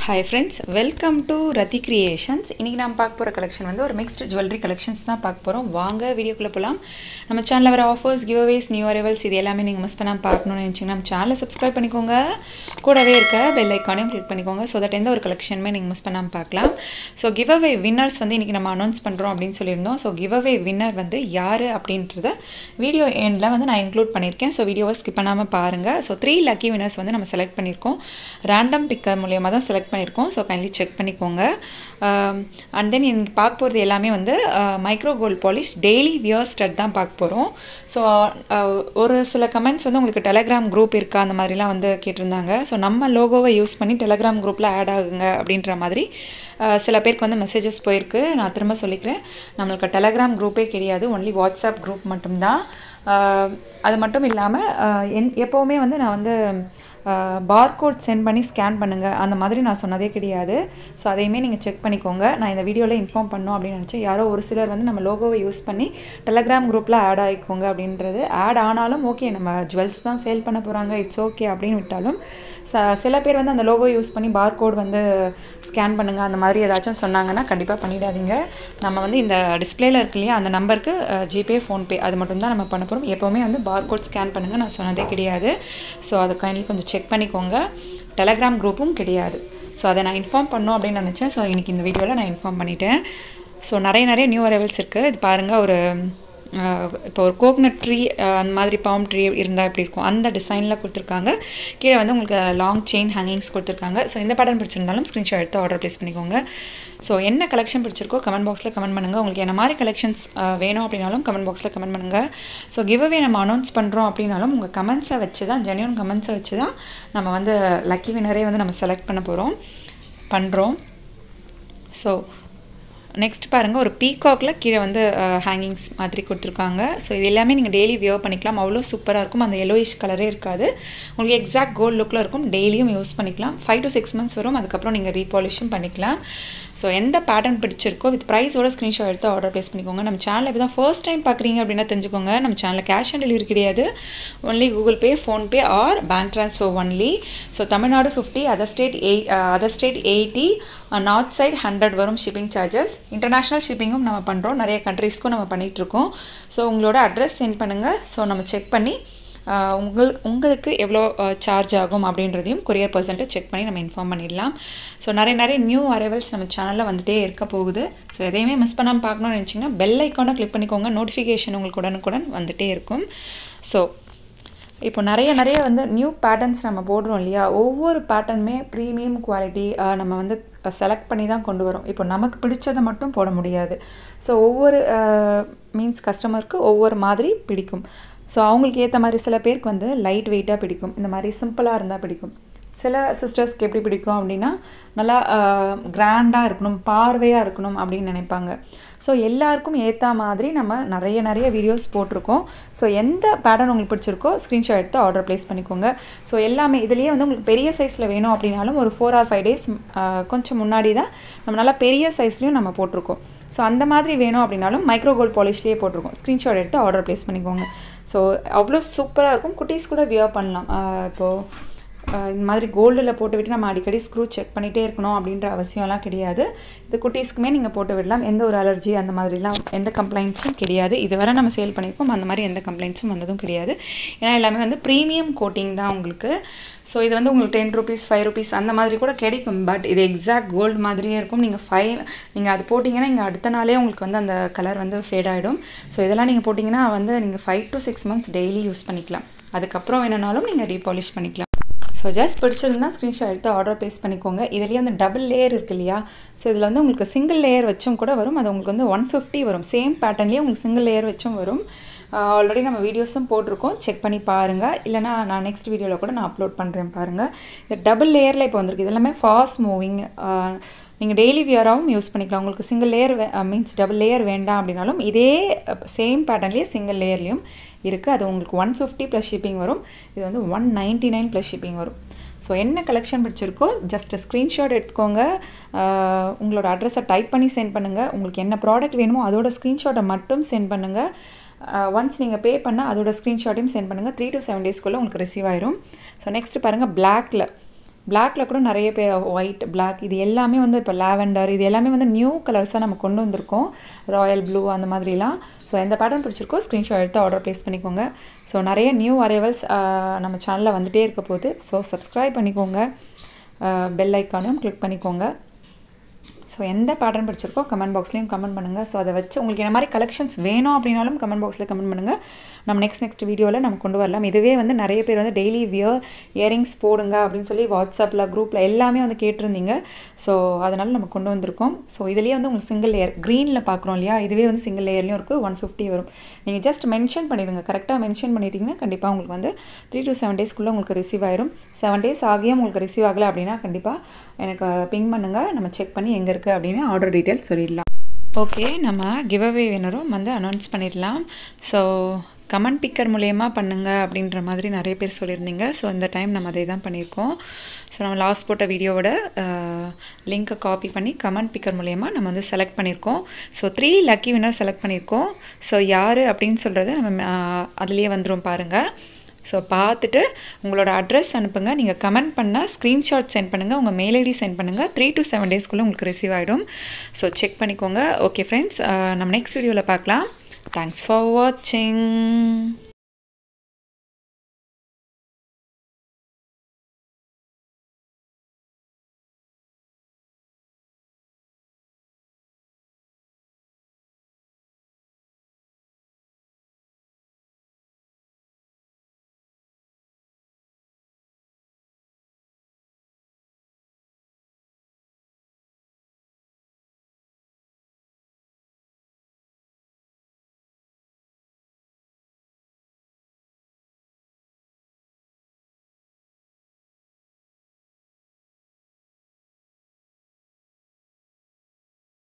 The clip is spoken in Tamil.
hi friends welcome to Rathi Creations இன்றைக்கி நாம் பார்க்க போகிற கலெக்ஷன் வந்து ஒரு மிக்ஸ்டு ஜுவல்லரி கலெக்ஷன்ஸ் தான் பார்க்க போகிறோம் வாங்க வீடியோக்குள்ளே போகலாம் நம்ம சேனலில் வர ஆஃபர்ஸ் கிவ்அவேஸ் நியூ அரைவல்ஸ் இது எல்லாமே நீங்கள் மிஸ் பண்ணாமல் பார்க்கணும்னு நினச்சிங்கன்னா நம்ம சேனலை சப்ஸ்கிரைப் பண்ணிக்கோங்க கூடவே இருக்க பெல் ஐக்கானையும் கிளிக் பண்ணிக்கோங்க ஸோ தட் எந்த ஒரு கலெக்ஷனுமே நீங்கள் மிஸ் பண்ணாமல் பார்க்கலாம் ஸோ கிவ்அவே வின்னர்ஸ் வந்து இன்றைக்கி நம்ம அனௌன்ஸ் பண்ணுறோம் அப்படின்னு சொல்லியிருந்தோம் ஸோ கிவ்அவே வின்னர் வந்து யார் அப்படின்றத வீடியோ எண்டில் வந்து நான் இன்க்ளூட் பண்ணியிருக்கேன் ஸோ வீடியோவை ஸ்கிப் பண்ணாமல் பாருங்கள் ஸோ த்ரீ லக்கி வினர்ஸ் வந்து நம்ம செலக்ட் பண்ணியிருக்கோம் ரேண்டம் பிக்கர் மூலியமாக தான் செலக்ட் பண்ணியிருக்கோம் ஸோ கைண்ட்லி செக் பண்ணிக்கோங்க அண்ட் தென் இன்னைக்கு பார்க்க போகிறது எல்லாமே வந்து micro gold polish daily wear stud தான் பார்க்க போகிறோம் ஸோ ஒரு சில கமெண்ட்ஸ் வந்து உங்களுக்கு டெலகிராம் குரூப் இருக்கா அந்த மாதிரிலாம் வந்து கேட்டிருந்தாங்க ஸோ நம்ம லோகோவை யூஸ் பண்ணி டெலகிராம் குரூப்பில் ஆட் ஆகுங்க அப்படின்ற மாதிரி அஹ், சில பேருக்கு வந்து மெசேஜஸ் போயிருக்கு நான் திரும்ப சொல்லிக்கிறேன் நம்மளுக்கு டெலகிராம் குரூப்பே கிடையாது ஒன்லி வாட்ஸ்அப் குரூப் மட்டும்தான் அஹ், அது மட்டும் இல்லாமல் என் எப்போவுமே வந்து நான் வந்து பார்கோட் சென்ட் பண்ணி ஸ்கேன் பண்ணுங்கள் அந்த மாதிரி நான் சொன்னதே கிடையாது ஸோ அதையுமே நீங்கள் செக் பண்ணிக்கோங்க நான் இந்த வீடியோவில் இன்ஃபார்ம் பண்ணோம் அப்படின்னு நினச்சேன் யாரோ ஒரு சிலர் வந்து நம்ம லோகோவை யூஸ் பண்ணி டெலகிராம் குரூப்பில் ஆட் ஆகிக்கோங்க அப்படின்றது ஆட் ஆனாலும் ஓகே நம்ம ஜுவல்ஸ் தான் சேல் பண்ண போகிறாங்க இட்ஸ் ஓகே அப்படின்னு விட்டாலும் ச சில பேர் வந்து அந்த லோகோ யூஸ் பண்ணி பார்கோட் வந்து ஸ்கேன் பண்ணுங்கள் அந்த மாதிரி ஏதாச்சும் சொன்னாங்கன்னா கண்டிப்பாக பண்ணிடாதீங்க நம்ம வந்து இந்த டிஸ்பிளேல இருக்கு இல்லையா அந்த நம்பருக்கு ஜிபே ஃபோன்பே அது மட்டும்தான் நம்ம பண்ண போகிறோம் எப்போவுமே வந்து பார்கோட் ஸ்கேன் பண்ணுங்கள் நான் சொன்னதே கிடையாது ஸோ அதை கைண்ட்லி கொஞ்சம் செக் பண்ணிக்கோங்க டெலகிராம் குரூப்பும் கிடையாது ஸோ அதை நான் இன்ஃபார்ம் பண்ணோம் அப்படின்னு நினச்சேன் ஸோ இன்றைக்கி இந்த வீடியோவில் நான் இன்ஃபார்ம் பண்ணிட்டேன் ஸோ நிறைய நிறைய நியூ அரைவல்ஸ் இருக்குது இது பாருங்கள் ஒரு அஹ், இப்போ ஒரு கோக்னட் ட்ரீ அந்த மாதிரி பாம் ட்ரீ இருந்தால் எப்படி இருக்கும் அந்த டிசைனில் கொடுத்துருக்காங்க கீழே வந்து உங்களுக்கு லாங் செயின் ஹேங்கிங்ஸ் கொடுத்துருக்காங்க ஸோ இந்த பேட்டர்ன் பிடிச்சிருந்தாலும் ஸ்க்ரீன்ஷாட் எடுத்து ஆர்டர் ப்ளேஸ் பண்ணிக்கோங்க ஸோ என்ன கலெக்ஷன் பிடிச்சிருக்கோ கமெண்ட் பாக்ஸில் கமெண்ட் பண்ணுங்கள் உங்களுக்கு என்ன மாதிரி கலெக்ஷன்ஸ் வேணும் அப்படின்னாலும் கமெண்ட் பாக்ஸில் கமெண்ட் பண்ணுங்கள் ஸோ கிவ்அவே நம்ம அனௌன்ஸ் பண்ணுறோம் அப்படின்னாலும் உங்கள் கமெண்ட்ஸை வச்சு தான் ஜென்யூன் கமெண்ட்ஸை வச்சு தான் நம்ம வந்து லக்கி வினரே வந்து நம்ம செலக்ட் பண்ண போகிறோம் பண்ணுறோம் ஸோ நெக்ஸ்ட் பாருங்கள் ஒரு பீகாக்கில் கீழே வந்து ஹேங்கிங்ஸ் மாதிரி கொடுத்துருக்காங்க ஸோ இது எல்லாமே நீங்கள் டெய்லி வியர் பண்ணிக்கலாம் அவ்வளோ சூப்பராக இருக்கும் அந்த எல்லோயிஷ் கலரே இருக்காது உங்களுக்கு எக்ஸாக்ட் கோல்ட் லுக்கில் இருக்கும் டெய்லியும் யூஸ் பண்ணிக்கலாம் ஃபைவ் டு சிக்ஸ் மந்த்ஸ் வரும் அதுக்கப்புறம் நீங்கள் ரீபாலிஷும் பண்ணிக்கலாம் ஸோ எந்த பேட்டர்ன் பிடிச்சிருக்கோ வித் ப்ரைஸோட ஸ்க்ரீன்ஷாட் எடுத்து ஆர்டர் ப்ளேஸ் பண்ணிக்கோங்க நம்ம சேனலில் இப்போ தான் ஃபர்ஸ்ட் டைம் பார்க்குறீங்க அப்படின்னா தெரிஞ்சுக்கோங்க நம்ம சேனலில் கேஷ் ஆன் டெலிவரி கிடையாது only Google Pay PhonePe or bank transfer only so Tamil Nadu fifty other state eight other state eighty north side hundred வரும் ஷிப்பிங் சார்ஜஸ் இன்டர்நேஷ்னல் ஷிப்பிங்கும் நம்ம பண்ணுறோம் நிறைய கண்ட்ரீஸ்க்கும் நம்ம பண்ணிகிட்ருக்கோம் ஸோ உங்களோட அட்ரஸ் சென்ட் பண்ணுங்கள் ஸோ நம்ம செக் பண்ணி ஆஹ் உங்கள் உங்களுக்கு எவ்வளோ சார்ஜ் ஆகும் அப்படின்றதையும் கொரியர் பர்சன்ட்டை செக் பண்ணி நம்ம இன்ஃபார்ம் பண்ணிடலாம் ஸோ நிறைய நிறைய நியூ அரைவல்ஸ் நம்ம சேனலில் வந்துட்டே இருக்க போகுது ஸோ எதையுமே மிஸ் பண்ணாமல் பார்க்கணும்னு நினச்சிங்கன்னா பெல் ஐக்கானை கிளிக் பண்ணிக்கோங்க நோட்டிஃபிகேஷன் உங்களுக்கு உடனுக்குடன் வந்துட்டே இருக்கும் ஸோ இப்போ நிறைய நிறைய வந்து நியூ பேட்டர்ன்ஸ் நம்ம போடுறோம் இல்லையா ஒவ்வொரு பேட்டர்னுமே ப்ரீமியம் குவாலிட்டி நம்ம வந்து செலக்ட் பண்ணி தான் கொண்டு வரோம் இப்போ நமக்கு பிடிச்சதை மட்டும் போட முடியாது ஸோ ஒவ்வொரு மீன்ஸ் கஸ்டமருக்கு ஒவ்வொரு மாதிரி பிடிக்கும் ஸோ அவங்களுக்கு ஏற்ற மாதிரி சில பேருக்கு வந்து லைட் வெயிட்டாக பிடிக்கும் இந்த மாதிரி சிம்பிளாக இருந்தால் பிடிக்கும் சில சிஸ்டர்ஸ்க்கு எப்படி பிடிக்கும் அப்படின்னா நல்லா கிராண்டாக இருக்கணும் பார்வையாக இருக்கணும் அப்படின்னு நினைப்பாங்க ஸோ எல்லாருக்கும் ஏற்ற மாதிரி நம்ம நிறைய நிறைய வீடியோஸ் போட்டிருக்கோம் ஸோ எந்த பேட்டர்ன் உங்களுக்கு பிடிச்சிருக்கோ ஸ்க்ரீன்ஷாட் எடுத்து ஆர்டர் ப்ளேஸ் பண்ணிக்கோங்க ஸோ எல்லாமே இதுலேயே வந்து உங்களுக்கு பெரிய சைஸில் வேணும் அப்படின்னாலும் ஒரு ஃபோர் ஆர் ஃபைவ் டேஸ் கொஞ்சம் முன்னாடி தான் நம்ம நல்லா பெரிய சைஸ்லேயும் நம்ம போட்டிருக்கோம் ஸோ அந்த மாதிரி வேணும் அப்படின்னாலும் மைக்ரோ கோல்ட் பாலிஷ்லேயே போட்டிருக்கோம் ஸ்க்ரீன்ஷாட் எடுத்து ஆர்டர் ப்ளேஸ் பண்ணிக்கோங்க ஸோ அவ்வளோ சூப்பராக இருக்கும் குட்டீஸ் கூட வியர் பண்ணலாம் ஆஹ் இப்போது ஆஹ் இந்த மாதிரி கோல்டில் போட்டு விட்டு நம்ம அடிக்கடி ஸ்க்ரூ செக் பண்ணிகிட்டே இருக்கணும் அப்படின்ற அவசியம்லாம் கிடையாது இது குட்டீஸ்க்குமே நீங்கள் போட்டு விடலாம் எந்த ஒரு அலர்ஜி அந்த மாதிரிலாம் எந்த கம்ப்ளைண்ட்ஸும் கிடையாது இதுவரை நம்ம சேல் பண்ணியிருக்கோம் அந்த மாதிரி எந்த கம்ப்ளைண்ட்ஸும் வந்ததும் கிடையாது ஏன்னா எல்லாமே வந்து ப்ரீமியம் கோட்டிங் தான் உங்களுக்கு ஸோ இது வந்து உங்களுக்கு டென் ருபீஸ் ஃபைவ் ருபீஸ் அந்த மாதிரி கூட கிடைக்கும் பட் இது எக்ஸாக்ட் கோல்டு மாதிரியே இருக்கும் நீங்கள் ஃபைவ் நீங்கள் அது போட்டிங்கன்னா இங்கே அடுத்த நாளே உங்களுக்கு வந்து அந்த கலர் வந்து ஃபேட் ஆகிடும் ஸோ இதெல்லாம் நீங்கள் போட்டிங்கன்னா வந்து நீங்கள் five to six months daily use பண்ணிக்கலாம் அதுக்கப்புறம் வேணுனாலும் நீங்கள் ரீபாலிஷ் பண்ணிக்கலாம் ஸோ ஜஸ்ட் பிடிச்சிருந்தா ஸ்க்ரீன்ஷாட் எடுத்து ஆர்டர் ப்ளேஸ் பண்ணிக்கோங்க இதுலேயே வந்து டபுள் லேயர் இருக்கு இல்லையா ஸோ இதில் வந்து உங்களுக்கு சிங்கிள் லேயர் வச்சும் கூட வரும் அது உங்களுக்கு வந்து ஒன் ஃபிஃப்டி வரும் சேம் பேட்டர்ன்லேயே உங்களுக்கு சிங்கிள் லேயர் வச்சும் வரும் ஆல்ரெடி நம்ம வீடியோஸும் போட்டிருக்கோம் செக் பண்ணி பாருங்கள் இல்லைனா நான் நெக்ஸ்ட் வீடியோவில் கூட நான் அப்லோட் பண்ணுறேன் பாருங்கள் இந்த டபுள் லேயரில் இப்போ வந்திருக்கு இது எல்லாமே ஃபாஸ்ட் மூவிங் நீங்கள் டெய்லி வியராகவும் யூஸ் பண்ணிக்கலாம் உங்களுக்கு single layer means double layer வேண்டாம் அப்படின்னாலும் இதே சேம் பேட்டர்ன்லேயே சிங்கிள் லேயர்லேயும் இருக்குது அது உங்களுக்கு ஒன் ஃபிஃப்டி ப்ளஸ் ஷிப்பிங் வரும் இது வந்து one ninety nine plus shipping வரும் ஸோ என்ன கலெக்ஷன் பிடிச்சிருக்கோ ஜஸ்ட் ஸ்க்ரீன்ஷாட் எடுத்துக்கோங்க ஆஹ் உங்களோட அட்ரஸை டைப் பண்ணி சென்ட் பண்ணுங்கள் உங்களுக்கு என்ன ப்ராடக்ட் வேணுமோ அதோட ஸ்க்ரீன்ஷாட்டை மட்டும் சென்ட் பண்ணுங்கள் ஒன்ஸ் நீங்கள் பே பண்ணால் அதோட ஸ்க்ரீன்ஷாட்டையும் சென்ட் பண்ணுங்கள் த்ரீ டு செவன் டேஸ்க்குள்ளே உங்களுக்கு ரிசீவ் ஆயிரும் ஸோ நெக்ஸ்ட் பாருங்கள் பிளாக்ல பிளாக்ல கூட நிறைய பேர் ஒயிட் பிளாக் இது எல்லாமே வந்து இப்போ லாவெண்டர் இது எல்லாமே வந்து நியூ கலர்ஸாக நம்ம கொண்டு வந்திருக்கோம் ராயல் ப்ளூ அந்த மாதிரிலாம் ஸோ எந்த பேட்டர்ன் பிடிச்சிருக்கோ ஸ்க்ரீன்ஷாட் எடுத்து ஆர்டர் ப்ளேஸ் பண்ணிக்கோங்க ஸோ நிறைய நியூ அரைவல்ஸ் நம்ம சேனலில் வந்துகிட்டே இருக்க போகுது ஸோ சப்ஸ்கிரைப் பண்ணிக்கோங்க பெல் ஐக்கானும் கிளிக் பண்ணிக்கோங்க ஸோ எந்த பேட்டர்ன் பிடிச்சிருக்கோ கமெண்ட் பாக்ஸ்லேயும் கமெண்ட் பண்ணுங்கள் ஸோ அதை வச்சு உங்களுக்கு இந்த மாதிரி கலெக்ஷன்ஸ் வேணும் அப்படின்னாலும் கமெண்ட் பாக்ஸில் கமெண்ட் பண்ணுங்கள் நம்ம நெக்ஸ்ட் நெக்ஸ்ட் வீடியோவில் நம்ம கொண்டு வரலாம் இதுவே வந்து நிறைய பேர் வந்து டெய்லி வியர் இயரிங்ஸ் போடுங்க அப்படின்னு சொல்லி வாட்ஸ்அப்பில் குரூப்பில் எல்லாமே வந்து கேட்டிருந்தீங்க ஸோ அதனால் நம்ம கொண்டு வந்திருக்கோம் ஸோ இதுலேயே வந்து உங்களுக்கு சிங்கிள் லேயர் க்ரீனில் பார்க்குறோம் இல்லையா இதுவே வந்து சிங்கிள் லேயர்லையும் இருக்குது ஒன் ஃபிஃப்டி வரும் நீங்கள் ஜஸ்ட் மென்ஷன் பண்ணிடுங்க கரெக்டாக மென்ஷன் பண்ணிட்டீங்கன்னா கண்டிப்பாக உங்களுக்கு வந்து த்ரீ டு செவன் டேஸ்க்குள்ளே உங்களுக்கு ரிசீவ் ஆயிரும் செவன் டேஸ் ஆகியும் உங்களுக்கு ரிசீவ் ஆகலை அப்படின்னா கண்டிப்பாக எனக்கு பிங் பண்ணுங்கள் நம்ம செக் பண்ணி எங்கே இருக்குது அப்படின்னு ஆர்டர் டீட்டெயில்ஸ் சொல்லிடலாம் ஓகே நம்ம கிவ்அவே வினரும் வந்து அனௌன்ஸ் பண்ணிடலாம் ஸோ கமெண்ட் பிக்கர் மூலயமா பண்ணுங்க அப்படின்ற மாதிரி நிறைய பேர் சொல்லியிருந்தீங்க ஸோ இந்த டைம் நம்ம அதே தான் பண்ணியிருக்கோம் ஸோ நம்ம லாஸ்ட் போட்ட வீடியோவோட லிங்க்கை காப்பி பண்ணி கமெண்ட் பிக்கர் மூலயமா நம்ம வந்து செலக்ட் பண்ணியிருக்கோம் so three lucky winner select பண்ணியிருக்கோம் ஸோ யார் அப்படின்னு சொல்கிறத நம்ம அதுலேயே வந்துடும் பாருங்கள் ஸோ பார்த்துட்டு உங்களோட அட்ரஸ் அனுப்புங்க நீங்கள் கமெண்ட் பண்ணால் ஸ்க்ரீன்ஷாட் சென்ட் பண்ணுங்கள் உங்கள் மெயில் ஐடி சென்ட் பண்ணுங்கள் த்ரீ டு செவன் டேஸ்க்குள்ளே உங்களுக்கு ரிசீவ் ஆகிடும் ஸோ செக் பண்ணிக்கோங்க ஓகே ஃப்ரெண்ட்ஸ் நம்ம நெக்ஸ்ட் வீடியோவில் பார்க்கலாம் தேங்க்ஸ் ஃபார் வாட்சிங்